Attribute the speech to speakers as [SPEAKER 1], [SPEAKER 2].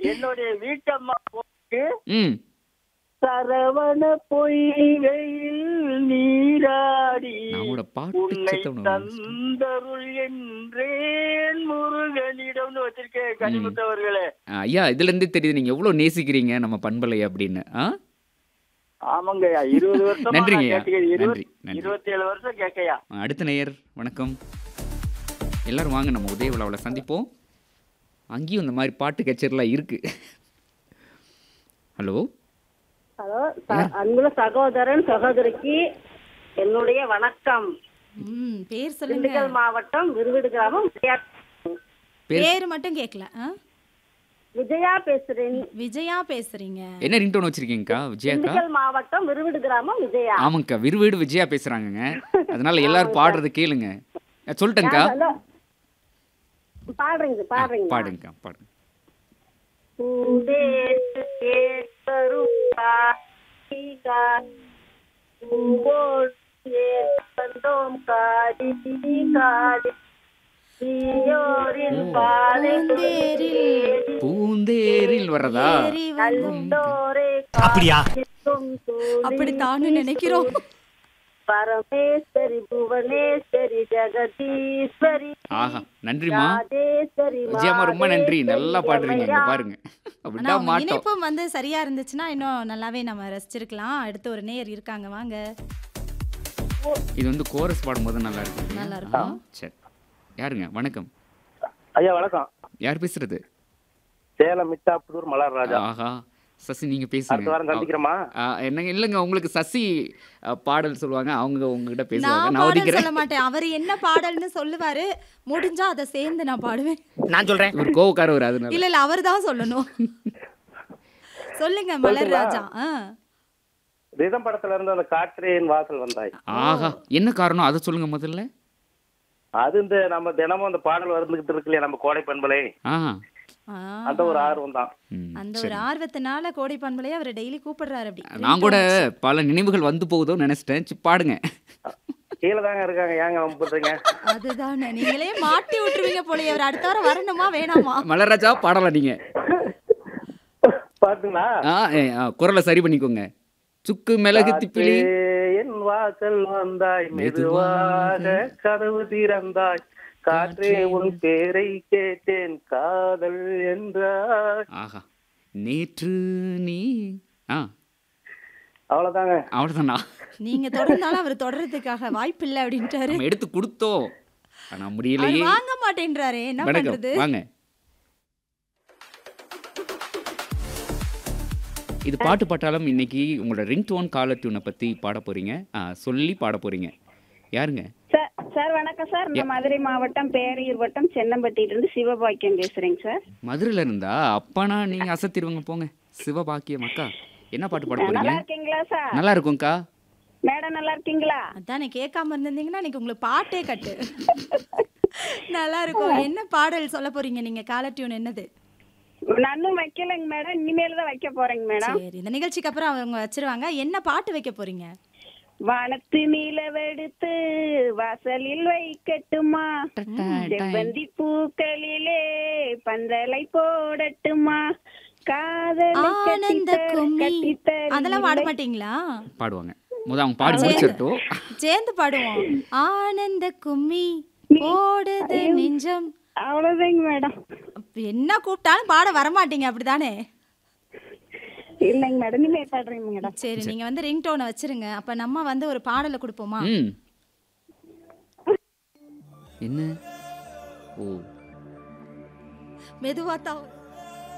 [SPEAKER 1] என்னுடைய வீட்டம்மா போட்டு
[SPEAKER 2] ம்
[SPEAKER 1] சரவண பொய்கையில் நீராடி
[SPEAKER 2] நம்மளோட பாட்டு
[SPEAKER 1] உன்னை
[SPEAKER 2] சித்தம்
[SPEAKER 1] தந்தருள் என்றேன் முருகனிடம்னு வச்சிருக்கேன் கனிமுத்து அவர்களே
[SPEAKER 2] ஐயா இதுல இருந்தே தெரியுது நீங்க எவ்வளவு நேசிக்கிறீங்க நம்ம பண்பலை அப்படின்னு ஆ
[SPEAKER 1] ஆமாங்கய்யா இருபது வருஷம்
[SPEAKER 2] நன்றிங்கய்யா.
[SPEAKER 1] இருபத்தி
[SPEAKER 2] நன்றி, நன்றி.
[SPEAKER 1] இருபத்தி ஏழு வருஷம் கேட்கையா
[SPEAKER 2] அடுத்த நேயர் வணக்கம் எல்லாரும் வாங்க நம்ம உதய விழாவில் சந்திப்போம் அங்கேயும் இந்த மாதிரி பாட்டு கச்சேரிலாம் இருக்கு ஹலோ
[SPEAKER 3] ஹலோ ச- அன்புள்ள சகோதரன் சகோதரிக்கு என்னுடைய வணக்கம்
[SPEAKER 4] ம் பேர் சொல்லுங்க
[SPEAKER 3] திண்டுக்கல் மாவட்டம் விருவிடு கிராமம் விஜயா
[SPEAKER 2] பேர்
[SPEAKER 4] பேர் மட்டும் கேட்கல ஆ?
[SPEAKER 3] விஜயா பேசுறேன்
[SPEAKER 4] விஜயா பேசுறீங்க
[SPEAKER 2] என்ன ரிங்டோன் வச்சிருக்கீங்கக்கா விஜயாக்கா
[SPEAKER 3] திண்டுக்கல் மாவட்டம் விருவிடு கிராமம் விஜயா
[SPEAKER 2] ஆமாங்க்கா விறுவீடு விஜயா பேசுறாங்கங்க அதனால எல்லாரும் பாடுறது கேளுங்க அஹ் சொல்லட்டுங்கக்கா
[SPEAKER 3] ஹலோ பாடுறீங்க பாடுறீங்க
[SPEAKER 2] பாடுங்கக்கா பாடுங்க
[SPEAKER 3] வந்தோம் காடி காடி தீயோரின் பாதை
[SPEAKER 4] பூந்தேரில்
[SPEAKER 2] பூந்தேரில் வர்றதா
[SPEAKER 4] ஏறி வரும்.
[SPEAKER 3] நல்லோரே
[SPEAKER 5] அப்படியா?
[SPEAKER 3] காத்திருக்கும் தூணி
[SPEAKER 4] அப்படித்தான்னு நினைக்கிறோம்
[SPEAKER 3] பரமேஸ்வரி புவனேஸ்வரி ஜெகதீஸ்வரி
[SPEAKER 2] ஆஹா நன்றிம்மா
[SPEAKER 3] ராஜேஸ்வரி
[SPEAKER 2] விஜயம்மா ரொம்ப நன்றி நல்லா பாடுறீங்க இங்க
[SPEAKER 3] மாதேஸ்வரி
[SPEAKER 2] பாருங்க
[SPEAKER 4] ஆனா
[SPEAKER 2] அப்படின்னா
[SPEAKER 4] உங்க
[SPEAKER 2] மாட்டோம்
[SPEAKER 4] இணைப்பும் வந்து சரியா இருந்துச்சுன்னா இன்னும் நல்லாவே நம்ம ரசிச்சிருக்கலாம் அடுத்து ஒரு நேயர் இருக்காங்க வாங்க
[SPEAKER 2] இது வந்து கோரஸ் பாடும்போது நல்லா இருக்கு
[SPEAKER 4] நல்லா இருக்கும்.
[SPEAKER 2] ஆ, சரி யாருங்க வணக்கம்
[SPEAKER 1] ஐயா வணக்கம்
[SPEAKER 2] யார் பேசுறது
[SPEAKER 1] சேலம் மிட்டாப்புதூர் மலர் ராஜா
[SPEAKER 2] ஆஹா சசி நீங்க
[SPEAKER 1] அடுத்த வாரம்
[SPEAKER 2] பேசுங்க
[SPEAKER 1] சந்திக்கிறோமா
[SPEAKER 2] ஆ, என்னங்க இல்லைங்க உங்களுக்கு சசி அ, பாடல் சொல்லுவாங்க அவங்க உங்ககிட்ட பேசுவாங்க
[SPEAKER 4] நான்
[SPEAKER 2] நான்
[SPEAKER 4] பாடல்
[SPEAKER 2] ஒதுக்கிறேன்
[SPEAKER 4] சொல்ல மாட்டேன் அவர் என்ன பாடல்னு சொல்லுவாரு முடிஞ்சா அதை சேர்ந்து நான் பாடுவேன்
[SPEAKER 5] நான் சொல்றேன்
[SPEAKER 2] இவர் கோவக்காரவர் அதனால
[SPEAKER 4] இல்ல இல்ல அவர் தான் சொல்லணும் சொல்லுங்க மலர் ராஜா ஆ.
[SPEAKER 1] ரிதம் படத்துல இருந்து அந்த காற்றேன் வாசல் வந்தாய்
[SPEAKER 2] ஆஹா என்ன காரணம் அதை சொல்லுங்க முதல்ல
[SPEAKER 1] அது இந்த நம்ம தினமும் அந்த பாடல் வந்துகிட்டு இருக்கு இல்லையா நம்ம கோடை பண்பலை
[SPEAKER 2] ஆஹா
[SPEAKER 4] ஆ.
[SPEAKER 1] அந்த ஒரு ஆர்வம் தான்
[SPEAKER 2] ம்,
[SPEAKER 4] அந்த
[SPEAKER 2] சரி.
[SPEAKER 4] ஒரு ஆர்வத்தினால கோடை பண்பலையே அவர் டெய்லி கூப்பிடுறாரு அப்படி
[SPEAKER 2] நான் கூட பல நினைவுகள் வந்து போகுதோ நினைச்சிட்டேன் சரி, பாடுங்க
[SPEAKER 1] கீழே தாங்க இருக்காங்க ஏங்க அவங்க பண்றீங்க
[SPEAKER 4] அதுதானே நீங்களே மாட்டி விட்டுருவீங்க போலயே அவர் அடுத்த வாரம் வரணுமா வேணாமா
[SPEAKER 2] மலராஜா பாடலாம் நீங்க
[SPEAKER 1] பாத்துங்களா
[SPEAKER 2] ஆ, ஏ, ஆ, குரலை சரி பண்ணிக்கோங்க சுக்கு மிளகு திப்பிலி
[SPEAKER 1] காற்றே, என் வாசல் வந்தாய் மெதுவாக கதவு திறந்தாய் காற்றே உன் பேரை கேட்டேன் காதல் என்றாய்
[SPEAKER 2] ஆஹா நேற்று நீ ஆ
[SPEAKER 1] அவ்வளவுதாங்க
[SPEAKER 2] அவ்வளோதானா
[SPEAKER 4] நீங்க தொடர்ந்தாலும் அவர் தொடர்றதுக்காக வாய்ப்பு இல்லை அப்படின்ட்டாரு
[SPEAKER 2] நம்ம எடுத்து கொடுத்தோம் ஆனா
[SPEAKER 4] அவர்
[SPEAKER 2] முடியலையே
[SPEAKER 4] வாங்க மாட்டேன்றாரு என்ன
[SPEAKER 2] வணக்கம்
[SPEAKER 4] பண்றது
[SPEAKER 2] வாங்க இது பாட்டு பாட்டாலும் இன்னைக்கு உங்களோட ரிங் டோன் காலர் டியூனை பத்தி பாட போறீங்க ஆ, சொல்லி பாட போறீங்க யாருங்க
[SPEAKER 3] சார் சார் வணக்கம் சார் நான் மதுரை மாவட்டம் பேரையூர் வட்டம் சென்னம்பட்டியிலிருந்து சிவபாக்கியம் பேசுறேங்க சார்
[SPEAKER 2] மதுரையில இருந்தா அப்பனா நீங்க அசத்திடுவாங்க போங்க சிவபாக்கியம் அக்கா என்ன பாட்டு பாட போறீங்க
[SPEAKER 3] நல்லா இருக்கீங்களா சார்
[SPEAKER 2] நல்லா இருக்கும்க்கா
[SPEAKER 3] மேடம் நல்லா இருக்கீங்களா
[SPEAKER 4] அதானே கேட்காம இருந்திருந்தீங்கன்னா இன்னைக்கு உங்களுக்கு பாட்டே கட்டு நல்லா இருக்கும் என்ன பாடல் சொல்ல போறீங்க நீங்க காலர் டியூன் என்னது
[SPEAKER 3] நன்னும் வைக்கலைங்க மேடம் இனிமேல் தான் வைக்க போறேங்க மேடம்
[SPEAKER 4] சரி இந்த நிகழ்ச்சிக்கு அப்புறம் அவங்க வச்சிருவாங்க என்ன பாட்டு வைக்க போறீங்க
[SPEAKER 3] வானத்து நிலவெடுத்து வாசலில் வைக்கட்டுமா செவ்வந்தி பூக்களிலே பந்தலை போடட்டுமா காதல்
[SPEAKER 4] ஆனந்த கும்மி அதெல்லாம் பாட மாட்டீங்களா
[SPEAKER 2] பாடுவாங்க முத அவங்க பாடி முடிச்சிடட்டும்
[SPEAKER 4] சேர்ந்து பாடுவோம் ஆனந்த கும்மி போடுது நெஞ்சம்
[SPEAKER 3] அவ்வளவுதாங்க மேடம்
[SPEAKER 4] அப்ப என்ன கூப்பிட்டாலும் பாட வரமாட்டீங்க அப்படிதானே
[SPEAKER 3] இல்லைங்க மேடம் இனிமே பாடுறேங்க மேடம்
[SPEAKER 4] சரி நீங்க வந்து ரிங் டோனை வச்சிருங்க அப்ப நம்ம வந்து ஒரு பாடலை கொடுப்போமா
[SPEAKER 2] ம் என்ன ஓ
[SPEAKER 4] மெதுவா தான்